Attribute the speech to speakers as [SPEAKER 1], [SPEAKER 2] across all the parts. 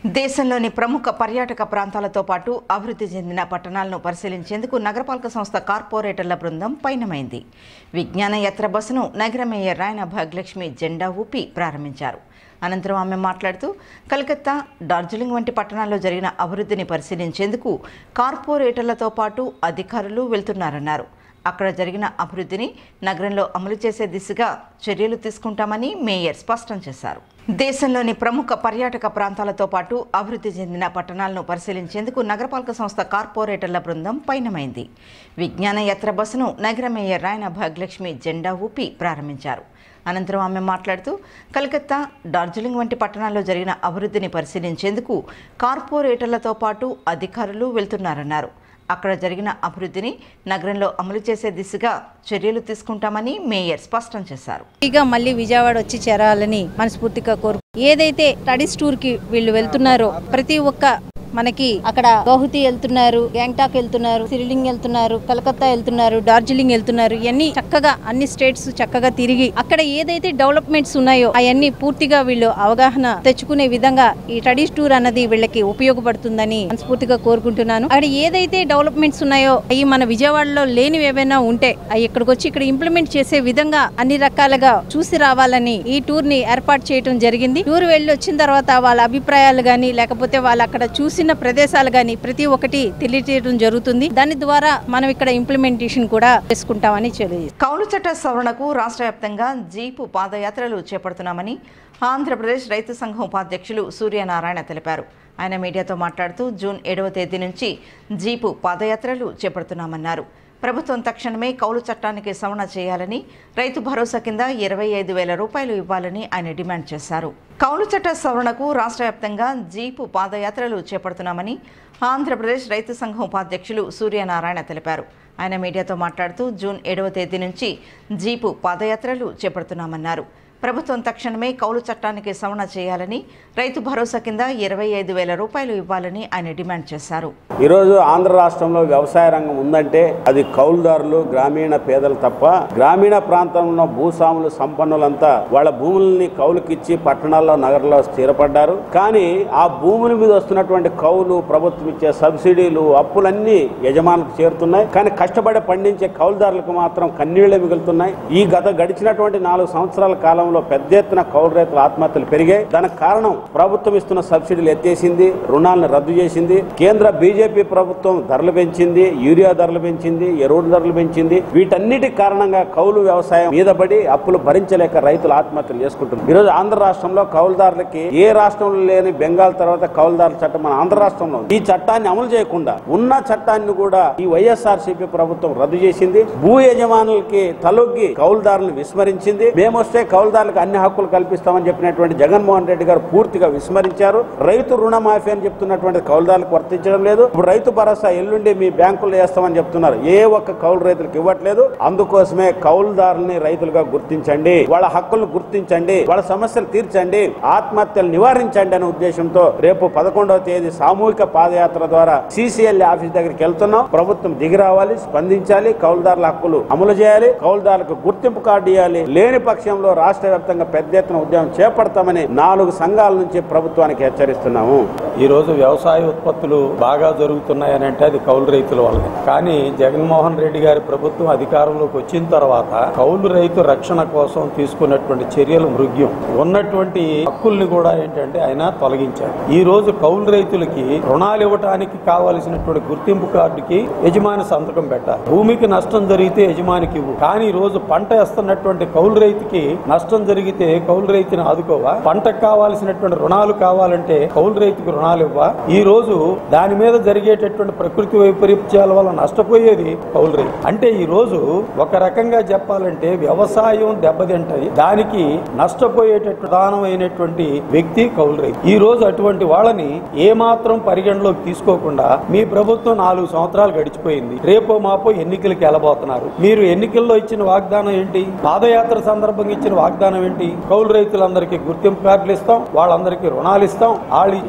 [SPEAKER 1] దేశంలోని ప్రముఖ పర్యాటక ప్రాంతాలతో పాటు అభివృద్ధి చెందిన పట్టణాలను పరిశీలించేందుకు నగరపాలక సంస్థ కార్పొరేటర్ల బృందం పయనమైంది విజ్ఞాన యాత్ర బస్సును నగర మేయర్ రాయన భాగ్యలక్ష్మి జెండా ఊపి ప్రారంభించారు అనంతరం ఆమె మాట్లాడుతూ కలకత్తా డార్జిలింగ్ వంటి పట్టణాల్లో జరిగిన అభివృద్ధిని పరిశీలించేందుకు కార్పొరేటర్లతో పాటు అధికారులు వెళ్తున్నారన్నారు అక్కడ జరిగిన అభివృద్ధిని నగరంలో అమలు చేసే దిశగా చర్యలు తీసుకుంటామని మేయర్ స్పష్టం చేశారు దేశంలోని ప్రముఖ పర్యాటక ప్రాంతాలతో పాటు అభివృద్ధి చెందిన పట్టణాలను పరిశీలించేందుకు నగరపాలక సంస్థ కార్పొరేటర్ల బృందం పయనమైంది విజ్ఞాన యాత్ర బస్సును నగర మేయర్ రాయన భాగ్యలక్ష్మి జెండా ఊపి ప్రారంభించారు అనంతరం ఆమె మాట్లాడుతూ కలకత్తా డార్జిలింగ్ వంటి పట్టణాల్లో జరిగిన అభివృద్ధిని పరిశీలించేందుకు కార్పొరేటర్లతో పాటు అధికారులు వెళ్తున్నారన్నారు అక్కడ జరిగిన అభివృద్ధిని నగరంలో అమలు చేసే దిశగా చర్యలు తీసుకుంటామని మేయర్ స్పష్టం చేశారు
[SPEAKER 2] ఇక మళ్ళీ విజయవాడ వచ్చి చేరాలని మనస్ఫూర్తిగా కోరు ఏదైతే స్టడీస్ టూర్ కి వీళ్ళు వెళ్తున్నారో ప్రతి ఒక్క మనకి అక్కడ గౌహతి వెళ్తున్నారు గ్యాంగ్టాక్ వెళ్తున్నారు సిరిలింగ్ వెళ్తున్నారు కలకత్తా వెళ్తున్నారు డార్జిలింగ్ వెళ్తున్నారు ఇవన్నీ చక్కగా అన్ని స్టేట్స్ చక్కగా తిరిగి అక్కడ ఏదైతే డెవలప్మెంట్స్ ఉన్నాయో అవన్నీ పూర్తిగా వీళ్ళు అవగాహన తెచ్చుకునే విధంగా ఈ స్టడీస్ టూర్ అన్నది వీళ్ళకి ఉపయోగపడుతుందని మనస్ఫూర్తిగా కోరుకుంటున్నాను అక్కడ ఏదైతే డెవలప్మెంట్స్ ఉన్నాయో అవి మన విజయవాడలో లేనివి ఏవైనా ఉంటే అవి ఇక్కడికి వచ్చి ఇక్కడ ఇంప్లిమెంట్ చేసే విధంగా అన్ని రకాలుగా చూసి రావాలని ఈ టూర్ ని ఏర్పాటు చేయడం జరిగింది టూర్ వెళ్ళి వచ్చిన తర్వాత వాళ్ళ అభిప్రాయాలు గాని లేకపోతే వాళ్ళు అక్కడ చూసిన ప్రదేశాలు గాని ప్రతి ఒక్కటి తెలియజేయడం జరుగుతుంది దాని ద్వారా మనం ఇక్కడ ఇంప్లిమెంటేషన్ కూడా చేసుకుంటామని తెలియజేస్తాం
[SPEAKER 1] కౌలు చట్ట సవరణకు రాష్ట్ర వ్యాప్తంగా జీపు పాదయాత్రలు చేపడుతున్నామని ఆంధ్రప్రదేశ్ రైతు సంఘం ఉపాధ్యక్షులు సూర్యనారాయణ తెలిపారు ఆయన మీడియాతో మాట్లాడుతూ జూన్ ఏడవ తేదీ నుంచి జీపు పాదయాత్రలు చేపడుతున్నామన్నారు ప్రభుత్వం తక్షణమే కౌలు చట్టానికి సవరణ చేయాలని రైతు భరోసా కింద ఇరవై ఐదు వేల రూపాయలు ఇవ్వాలని ఆయన డిమాండ్ చేశారు కౌలు చట్ట సవరణకు రాష్ట్ర వ్యాప్తంగా జీపు పాదయాత్రలు చేపడుతున్నామని ఆంధ్రప్రదేశ్ రైతు సంఘం ఉపాధ్యక్షులు సూర్యనారాయణ తెలిపారు ఆయన మీడియాతో మాట్లాడుతూ జూన్ ఏడవ తేదీ నుంచి జీపు పాదయాత్రలు చేపడుతున్నామన్నారు ప్రభుత్వం తక్షణమే కౌలు చట్టానికి సవరణ చేయాలని రైతు భరోసా కింద ఇరవై ఐదు వేల రూపాయలు ఇవ్వాలని ఆయన డిమాండ్ చేశారు
[SPEAKER 3] ఈరోజు ఆంధ్ర రాష్ట్రంలో వ్యవసాయ రంగం ఉందంటే అది కౌలుదారులు గ్రామీణ పేదలు తప్ప గ్రామీణ ప్రాంతంలో భూస్వాములు సంపన్నులంతా వాళ్ళ భూముల్ని కౌలుకిచ్చి పట్టణాల్లో నగరంలో స్థిరపడ్డారు కానీ ఆ భూముల మీద వస్తున్నటువంటి కౌలు ప్రభుత్వం ఇచ్చే సబ్సిడీలు అప్పులన్నీ యజమానులకు చేరుతున్నాయి కానీ కష్టపడి పండించే కౌలుదారులకు మాత్రం కన్నీళ్లే మిగులుతున్నాయి ఈ గత గడిచినటువంటి నాలుగు సంవత్సరాల కాలంలో పెద్ద ఎత్తున కౌలు రైతుల ఆత్మహత్యలు పెరిగాయి దానికి కారణం ప్రభుత్వం ఇస్తున్న సబ్సిడీలు ఎత్తేసింది రుణాలను రద్దు చేసింది కేంద్ర బీజేపీ ప్రభుత్వం ధరలు పెంచింది యూరియా ధరలు పెంచింది ఎరువుల ధరలు పెంచింది వీటన్నిటి కారణంగా కౌలు వ్యవసాయం మీద పడి అప్పులు భరించలేక రైతులు ఆత్మహత్యలు చేసుకుంటున్నారు ఈ రోజు ఆంధ్ర రాష్ట్రంలో కౌలుదారులకి ఏ రాష్ట్రంలో లేని బెంగాల్ తర్వాత కౌలుదారుల చట్టం మన ఆంధ్ర రాష్ట్రంలో ఉంది. ఈ చట్టాన్ని అమలు చేయకుండా ఉన్న చట్టాన్ని కూడా ఈ వైఎస్ఆర్ ప్రభుత్వం రద్దు చేసింది భూ యజమానులకి తలొగ్గి కౌలుదారులను విస్మరించింది మేమొస్తే కౌలుదారులకు అన్ని హక్కులు కల్పిస్తామని చెప్పినటువంటి జగన్మోహన్ రెడ్డి గారు పూర్తిగా విస్మరించారు రైతు రుణమాఫీ అని చెప్తున్నటువంటి కౌలుదారులకు వర్తించడం లేదు ఇప్పుడు రైతు భరోసా ఎల్లుండి మీ బ్యాంకుల్లో వేస్తామని చెప్తున్నారు ఏ ఒక్క కౌలు రైతులకు ఇవ్వట్లేదు అందుకోసమే కౌలుదారుల్ని రైతులుగా గుర్తించండి వాళ్ళ హక్కులను గుర్తించండి వాళ్ళ సమస్యలు తీర్చండి ఆత్మహత్యలు నివారించండి అనే ఉద్దేశంతో రేపు పదకొండవ తేదీ సామూహిక పాదయాత్ర ద్వారా సిసిఎల్ ఆఫీస్ దగ్గరికి వెళ్తున్నాం ప్రభుత్వం దిగి రావాలి స్పందించాలి కౌలుదారుల హక్కులు అమలు చేయాలి కౌలుదారులకు గుర్తింపు కార్డు ఇవ్వాలి లేని పక్షంలో రాష్ట్ర వ్యాప్తంగా పెద్ద ఎత్తున ఉద్యమం చేపడతామని నాలుగు సంఘాల నుంచి ప్రభుత్వానికి హెచ్చరిస్తున్నాము
[SPEAKER 4] ఈ రోజు వ్యవసాయ ఉత్పత్తులు బాగా జరుగుతున్నాయని అంటే అది కౌలు రైతుల వల్లనే కానీ జగన్మోహన్ రెడ్డి గారి ప్రభుత్వం అధికారంలోకి వచ్చిన తర్వాత కౌలు రైతు రక్షణ కోసం తీసుకున్నటువంటి చర్యలు మృగ్యం ఉన్నటువంటి హక్కుల్ని కూడా ఏంటంటే ఆయన తొలగించారు ఈ రోజు కౌలు రైతులకి రుణాలు ఇవ్వడానికి కావలసినటువంటి గుర్తింపు కార్డుకి యజమాని సంతకం పెట్టాలి భూమికి నష్టం జరిగితే యజమానికి ఇవ్వు కానీ ఈ రోజు పంట వేస్తున్నటువంటి కౌలు రైతుకి నష్టం జరిగితే కౌలు రైతుని ఆదుకోవా పంటకు కావాల్సినటువంటి రుణాలు కావాలంటే కౌలు రైతుకు రుణాలు ఇవ్వా ఈ రోజు దాని మీద జరిగేటటువంటి ప్రకృతి వైపరీత్యాల వల్ల నష్టపోయేది కౌలు రైతు అంటే ఈ రోజు ఒక రకంగా చెప్పాలంటే వ్యవసాయం దెబ్బతింటది దానికి నష్టపోయేటట్టు ప్రధానమైనటువంటి వ్యక్తి కౌలు రైతు ఈ రోజు అటువంటి వాళ్ళని ఏ మాత్రం పరిగణలోకి తీసుకోకుండా మీ ప్రభుత్వం నాలుగు సంవత్సరాలు గడిచిపోయింది రేపో మాపో ఎన్నికలకు వెళ్ళబోతున్నారు మీరు ఎన్నికల్లో ఇచ్చిన వాగ్దానం ఏంటి పాదయాత్ర సందర్భంగా ఇచ్చిన వాగ్దానం ఏంటి కౌలు రైతులందరికీ గుర్తింపు కార్డులు ఇస్తాం వాళ్ళందరికీ రుణాలు ఇస్తాం వాళ్ళు వాళ్ళు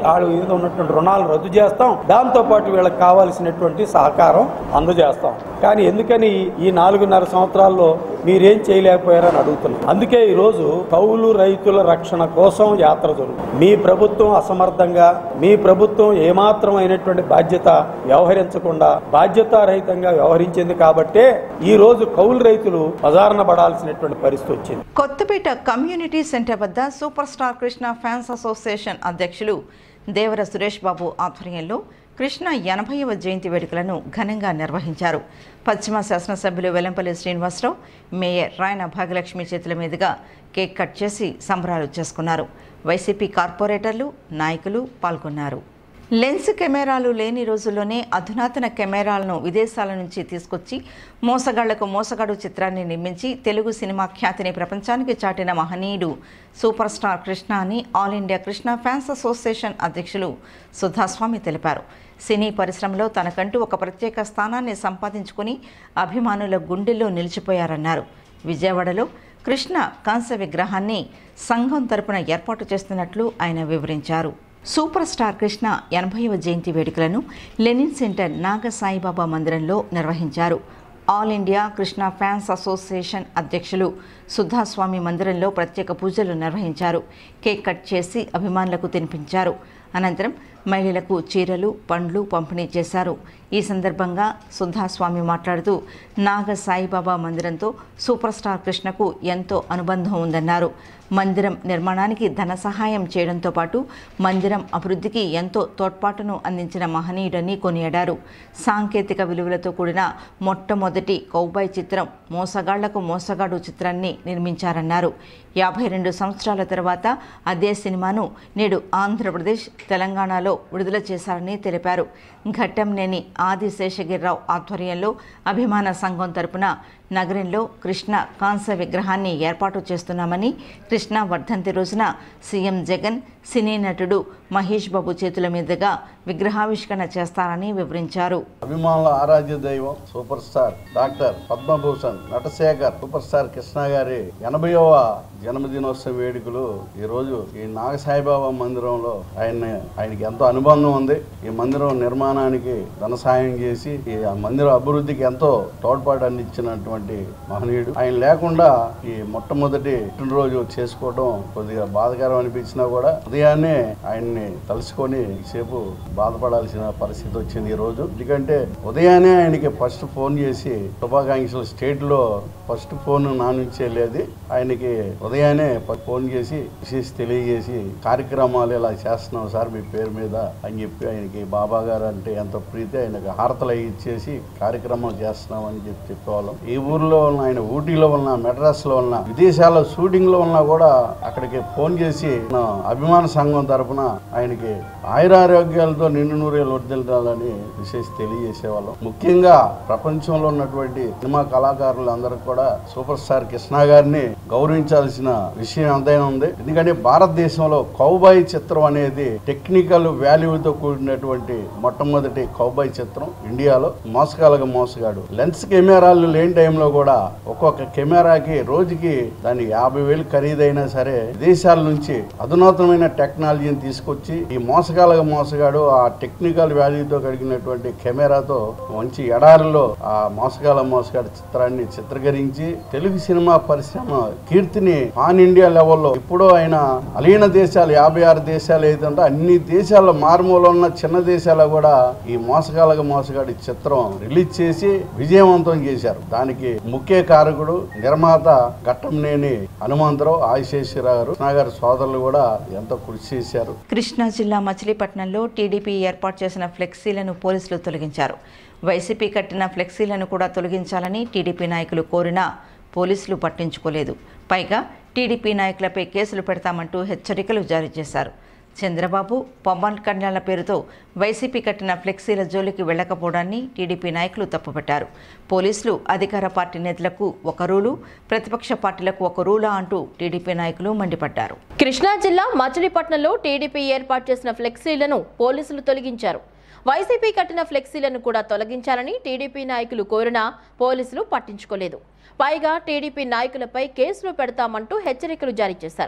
[SPEAKER 4] మీద ఉన్నటువంటి రుణాలు రద్దు చేస్తాం దాంతో పాటు వీళ్ళకి కావాల్సినటువంటి సహకారం అందజేస్తాం కానీ ఎందుకని ఈ నాలుగున్నర సంవత్సరాల్లో మీరేం చేయలేకపోయారని అడుగుతున్నాం అందుకే ఈ రోజు కౌలు రైతుల రక్షణ కోసం యాత్ర జరుగుతుంది మీ ప్రభుత్వం అసమర్థంగా మీ ప్రభుత్వం ఏమాత్రం అయినటువంటి బాధ్యత వ్యవహరించకుండా బాధ్యతారహితంగా వ్యవహరించింది కాబట్టే ఈ రోజు కౌలు రైతులు బజారున పడాల్సినటువంటి పరిస్థితి వచ్చింది
[SPEAKER 1] కొత్తపేట కమ్యూనిటీ సెంటర్ వద్ద super star Krishna fans association అధ్యక్షులు దేవర సురేష్ బాబు ఆధ్వర్యంలో కృష్ణ ఎనభైవ జయంతి వేడుకలను ఘనంగా నిర్వహించారు పశ్చిమ శాసనసభ్యులు వెల్లంపల్లి శ్రీనివాసరావు మేయర్ రాయన భాగ్యలక్ష్మి చేతుల మీదుగా కేక్ కట్ చేసి సంబరాలు చేసుకున్నారు వైసీపీ కార్పొరేటర్లు నాయకులు పాల్గొన్నారు లెన్స్ కెమెరాలు లేని రోజుల్లోనే అధునాతన కెమెరాలను విదేశాల నుంచి తీసుకొచ్చి మోసగాళ్లకు మోసగాడు చిత్రాన్ని నిర్మించి తెలుగు సినిమా ఖ్యాతిని ప్రపంచానికి చాటిన మహనీయుడు సూపర్ స్టార్ కృష్ణ అని all India Krishna fans association అధ్యక్షులు సుధాస్వామి తెలిపారు సినీ పరిశ్రమలో తనకంటూ ఒక ప్రత్యేక స్థానాన్ని సంపాదించుకుని అభిమానుల గుండెల్లో నిలిచిపోయారన్నారు విజయవాడలో కృష్ణ కాంస్య విగ్రహాన్ని సంఘం తరపున ఏర్పాటు చేస్తున్నట్లు ఆయన వివరించారు సూపర్ స్టార్ కృష్ణ ఎనభైవ జయంతి వేడుకలను లెనిన్ సెంటర్ నాగ సాయిబాబా మందిరంలో నిర్వహించారు all India Krishna fans association అధ్యక్షులు సుధాస్వామి మందిరంలో ప్రత్యేక పూజలు నిర్వహించారు కేక్ కట్ చేసి అభిమానులకు తినిపించారు అనంతరం మహిళలకు చీరలు పండ్లు పంపిణీ చేశారు ఈ సందర్భంగా సుధాస్వామి మాట్లాడుతూ నాగ సాయిబాబా మందిరంతో సూపర్ స్టార్ కృష్ణకు ఎంతో అనుబంధం ఉందన్నారు మందిరం నిర్మాణానికి ధన సహాయం చేయడంతో పాటు మందిరం అభివృద్ధికి ఎంతో తోడ్పాటును అందించిన మహనీయుడని కొనియాడారు సాంకేతిక విలువలతో కూడిన మొట్టమొదటి కౌబాయ్ చిత్రం మోసగాళ్లకు మోసగాడు చిత్రాన్ని నిర్మించారన్నారు యాభై రెండు సంవత్సరాల తర్వాత అదే సినిమాను నేడు ఆంధ్రప్రదేశ్ తెలంగాణలో విడుదల చేశారని తెలిపారు ఘట్టంనేని ఆది శేషగిరిరావు ఆధ్వర్యంలో అభిమాన సంఘం తరపున నగరంలో కృష్ణ కాంస్య విగ్రహాన్ని ఏర్పాటు చేస్తున్నామని కృష్ణ వర్ధంతి రోజున సీఎం జగన్ సినీ నటుడు మహేష్ బాబు చేతుల మీదుగా విగ్రహావిష్కరణ చేస్తారని వివరించారు
[SPEAKER 5] అభిమానుల ఆరాధ్య దైవం super star doctor Padmabhushan Natashekhar super star Krishna గారి ఎనభైవ జన్మదినోత్సవ వేడుకలు ఈ రోజు ఈ నాగసాయిబాబా మందిరంలో ఆయన ఆయనకి ఎంతో అనుబంధం ఉంది ఈ మందిరం నిర్మాణానికి ధన సాయం చేసి ఈ ఆ మందిర అభివృద్ధికి ఎంతో తోడ్పాటు అందించినటువంటి మహనీయుడు ఆయన లేకుండా ఈ మొట్టమొదటి పుట్టినరోజు చేసుకోవడం కొద్దిగా బాధకరం అనిపించినా కూడా ఉదయాన్నే ఆయన్ని తలుసుకొని సేపు బాధపడాల్సిన పరిస్థితి వచ్చింది ఈ రోజు ఎందుకంటే ఉదయాన్నే ఆయనకి ఫస్ట్ ఫోన్ చేసి శుభాకాంక్షలు స్టేట్ లో ఫస్ట్ ఫోన్ నా నుంచి వెళ్ళేది ఆయనకి ఉదయాన్నే ఫ- ఫోన్ చేసి విశేష తెలియజేసి కార్యక్రమాలు ఇలా చేస్తున్నాం సార్ మీ పేరు మీద అని చెప్పి ఆయనకి బాబా గారు అంటే ఎంతో ప్రీతి ఆయనకి హారతలు అవి ఇచ్చేసి కార్యక్రమం చేస్తున్నాం అని చెప్పి చెప్పేవాళ్ళం ఈ ఊర్లో ఉన్న ఆయన ఊటీలో ఉన్న మెడ్రాస్ లో ఉన్న విదేశాల్లో షూటింగ్ లో ఉన్నా కూడా అక్కడికి ఫోన్ చేసి మన అభిమాన సంఘం తరపున ఆయనకి ఆయురారోగ్యాలతో నిండు నూరేళ్ళు వర్దిల్లాలని విశేష తెలియజేసేవాళ్ళం ముఖ్యంగా ప్రపంచంలో ఉన్నటువంటి సినిమా కళాకారులందరికీ కూడా సూపర్ స్టార్ కృష్ణ గారిని గౌరవించాల్సిన విషయం ఎంతైనా ఉంది ఎందుకంటే భారతదేశంలో కౌబాయ్ చిత్రం అనేది టెక్నికల్ వాల్యూతో కూడినటువంటి మొట్టమొదటి కౌబాయ్ చిత్రం ఇండియాలో మోసగాలకు మోసగాడు లెన్స్ కెమెరాలు లేని టైంలో కూడా ఒక్కొక్క కెమెరాకి రోజుకి దాని యాభై వేలు ఖరీదైనా సరే విదేశాల నుంచి అధునాతనమైన టెక్నాలజీని తీసుకొచ్చి ఈ మోసగాలకు మోసగాడు ఆ టెక్నికల్ వాల్యూతో కలిగినటువంటి కెమెరాతో మంచి ఎడారిలో ఆ మోసగాల మోసగాడు చిత్రాన్ని చిత్రీకరించి తెలుగు సినిమా పరిశ్రమ కీర్తిని పాన్ ఇండియా లెవెల్లో ఇప్పుడు ఆయన అలీన దేశాలు యాభై ఆరు దేశాలు ఏదంటే అన్ని దేశాల్లో మారుమూల ఉన్న చిన్న దేశాల్లో కూడా ఈ మోసగాలకు మోసగాడి చిత్రం రిలీజ్ చేసి విజయవంతం చేశారు దానికి ముఖ్య కారకుడు నిర్మాత ఘట్టంనేని హనుమంతరావు ఆశేశ్వరరావు గారు కృష్ణ గారి సోదరులు కూడా ఎంతో కృషి చేశారు
[SPEAKER 1] కృష్ణా జిల్లా మచిలీపట్నంలో టీడీపీ ఏర్పాటు చేసిన ఫ్లెక్సీలను పోలీసులు తొలగించారు వైసీపీ కట్టిన ఫ్లెక్సీలను కూడా తొలగించాలని టీడీపీ నాయకులు కోరినా పోలీసులు పట్టించుకోలేదు పైగా టీడీపీ నాయకులపై కేసులు పెడతామంటూ హెచ్చరికలు జారీ చేశారు చంద్రబాబు పవన్ కళ్యాణ్ల పేరుతో వైసీపీ కట్టిన ఫ్లెక్సీల జోలికి వెళ్లకపోవడాన్ని టీడీపీ నాయకులు తప్పుపట్టారు పోలీసులు అధికార పార్టీ నేతలకు ఒక రూలు ప్రతిపక్ష పార్టీలకు ఒక రూలా అంటూ టీడీపీ నాయకులు మండిపడ్డారు
[SPEAKER 6] కృష్ణా జిల్లా మచిలీపట్నంలో టీడీపీ ఏర్పాటు చేసిన ఫ్లెక్సీలను పోలీసులు తొలగించారు వైసీపీ కట్టిన ఫ్లెక్సీలను కూడా తొలగించాలని టీడీపీ నాయకులు కోరినా పోలీసులు పట్టించుకోలేదు పైగా టీడీపీ నాయకులపై కేసులు పెడతామంటూ హెచ్చరికలు జారీ చేశారు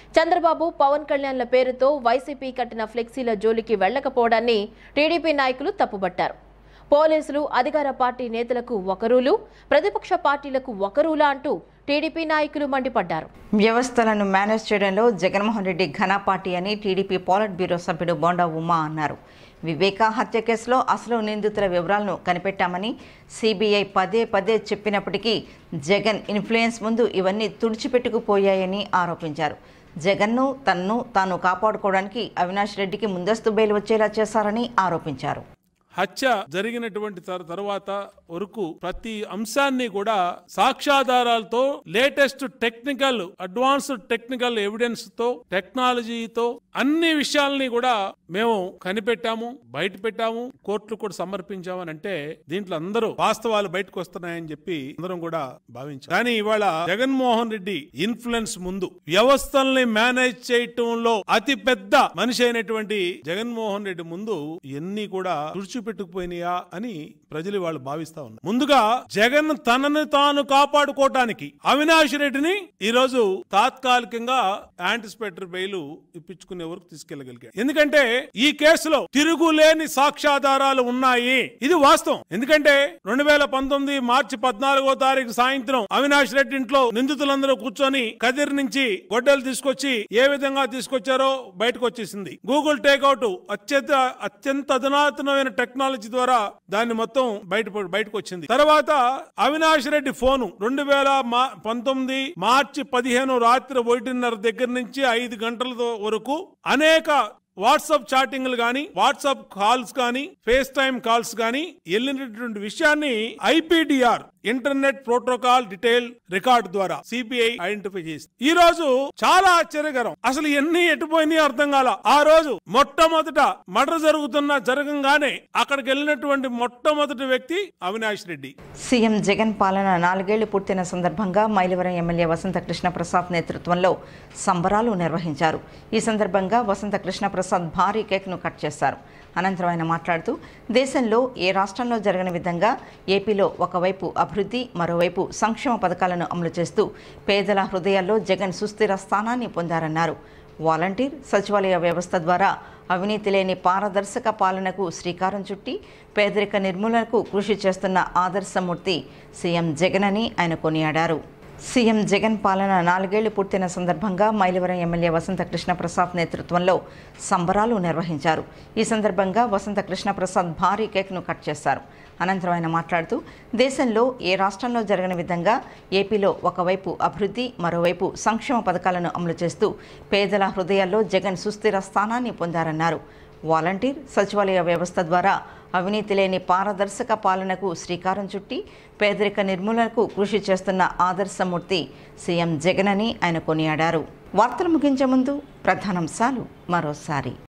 [SPEAKER 6] చంద్రబాబు పవన్ కళ్యాణ్ల పేరుతో వైసీపీ కట్టిన ఫ్లెక్సీల జోలికి వెళ్లకపోవడాన్ని టీడీపీ నాయకులు తప్పుబట్టారు పోలీసులు అధికార పార్టీ నేతలకు ఒకరూలు ప్రతిపక్ష పార్టీలకు ఒకరూలా అంటూ టీడీపీ నాయకులు మండిపడ్డారు
[SPEAKER 1] వ్యవస్థలను మేనేజ్ చేయడంలో జగన్మోహన్ రెడ్డి ఘన పార్టీ అని టీడీపీ పాలిట్ బ్యూరో సభ్యుడు బోండా ఉమా అన్నారు వివేక హత్య కేసులో అసలు నిందితుల వివరాలను కనిపెట్టామని సిబిఐ పదే పదే చెప్పినప్పటికీ జగన్ ఇన్ఫ్లుయెన్స్ ముందు ఇవన్నీ తుడిచిపెట్టుకుపోయాయని ఆరోపించారు జగన్ను తన్ను తాను కాపాడుకోవడానికి అవినాష్ రెడ్డికి ముందస్తు బెయిల్ వచ్చేలా చేశారని ఆరోపించారు
[SPEAKER 7] హత్య జరిగినటువంటి తర్- తర్వాత వరకు ప్రతి అంశాన్ని కూడా సాక్ష్యాధారాలతో latest technical advanced technical evidence తో టెక్నాలజీతో అన్ని విషయాల్ని కూడా మేము కనిపెట్టాము బయట పెట్టాము కోర్టులు కూడా సమర్పించామని అంటే దీంట్లో అందరూ వాస్తవాలు బయటకు వస్తున్నాయని చెప్పి అందరం కూడా భావించాం కానీ ఇవాళ జగన్మోహన్ రెడ్డి ఇన్ఫ్లుయెన్స్ ముందు వ్యవస్థల్ని మేనేజ్ చేయటంలో అతి పెద్ద మనిషి అయినటువంటి జగన్మోహన్ రెడ్డి ముందు ఇవన్నీ కూడా తుడిచిపెట్టుకుపోయినాయా అని ప్రజలు వాళ్ళు భావిస్తా ఉన్నారు ముందుగా జగన్ తనని తాను కాపాడుకోవటానికి అవినాష్ రెడ్డిని ఈ రోజు తాత్కాలికంగా యాంటిసిపేటరీ బెయిల్ ఇప్పించుకునే వరకు తీసుకెళ్లగలిగాడు ఎందుకంటే ఈ కేసులో తిరుగులేని సాక్ష్యాధారాలు ఉన్నాయి ఇది వాస్తవం ఎందుకంటే రెండు వేల పంతొమ్మిది మార్చి పద్నాలుగో తారీఖు సాయంత్రం అవినాష్ రెడ్డి ఇంట్లో నిందితులందరూ కూర్చొని కదిర్ నుంచి గొడ్డలు తీసుకొచ్చి ఏ విధంగా తీసుకొచ్చారో బయటకు వచ్చేసింది గూగుల్ టేక్అవుట్ అత్యంత అత్యంత అధునాతనమైన టెక్నాలజీ ద్వారా దాన్ని మొత్తం బయట బయటకు వచ్చింది తర్వాత అవినాష్ రెడ్డి ఫోను రెండు వేల మా- పంతొమ్మిది మార్చి పదిహేను రాత్రి ఒకటిన్నర దగ్గర నుంచి ఐదు గంటల వరకు అనేక వాట్సాప్ చాటింగ్లు గాని వాట్సాప్ కాల్స్ గాని ఫేస్ టైమ్ కాల్స్ గాని వెళ్ళినటువంటి విషయాన్ని IPDR internet protocol detail record ద్వారా సిపిఐ ఐడెంటిఫై చేసి ఈ రోజు చాలా ఆశ్చర్యకరం అసలు ఎన్ని ఎటుపోయినాయి అర్థం కాల ఆ రోజు మొట్టమొదట మర్డర్ జరుగుతున్న జరగంగానే అక్కడికి వెళ్ళినటువంటి మొట్టమొదటి వ్యక్తి అవినాష్ రెడ్డి
[SPEAKER 1] సీఎం జగన్ పాలన నాలుగేళ్లు పూర్తయిన సందర్భంగా మైలవరం ఎమ్మెల్యే వసంత కృష్ణ ప్రసాద్ నేతృత్వంలో సంబరాలు నిర్వహించారు ఈ సందర్భంగా వసంత కృష్ణ ప్రసాద్ భారీ కేక్ను కట్ చేశారు అనంతరం ఆయన మాట్లాడుతూ దేశంలో ఏ రాష్ట్రంలో జరగని విధంగా ఏపీలో ఒకవైపు అభివృద్ధి మరోవైపు సంక్షేమ పథకాలను అమలు చేస్తూ పేదల హృదయాల్లో జగన్ సుస్థిర స్థానాన్ని పొందారన్నారు వాలంటీర్ సచివాలయ వ్యవస్థ ద్వారా అవినీతి లేని పారదర్శక పాలనకు శ్రీకారం చుట్టి పేదరిక నిర్మూలనకు కృషి చేస్తున్న ఆదర్శమూర్తి సీఎం జగన్ అని ఆయన కొనియాడారు సీఎం జగన్ పాలన నాలుగేళ్లు పూర్తయిన సందర్భంగా మైలవరం ఎమ్మెల్యే వసంత కృష్ణ ప్రసాద్ నేతృత్వంలో సంబరాలు నిర్వహించారు ఈ సందర్భంగా వసంత కృష్ణ ప్రసాద్ భారీ కేక్ను కట్ చేశారు అనంతరం ఆయన మాట్లాడుతూ దేశంలో ఏ రాష్ట్రంలో జరగని విధంగా ఏపీలో ఒకవైపు అభివృద్ధి మరోవైపు సంక్షేమ పథకాలను అమలు చేస్తూ పేదల హృదయాల్లో జగన్ సుస్థిర స్థానాన్ని పొందారన్నారు వాలంటీర్ సచివాలయ వ్యవస్థ ద్వారా అవినీతి లేని పారదర్శక పాలనకు శ్రీకారం చుట్టి పేదరిక నిర్మూలనకు కృషి చేస్తున్న ఆదర్శమూర్తి సీఎం జగన్ అని ఆయన కొనియాడారు వార్తలు ముగించే ముందు ప్రధానాంశాలు మరోసారి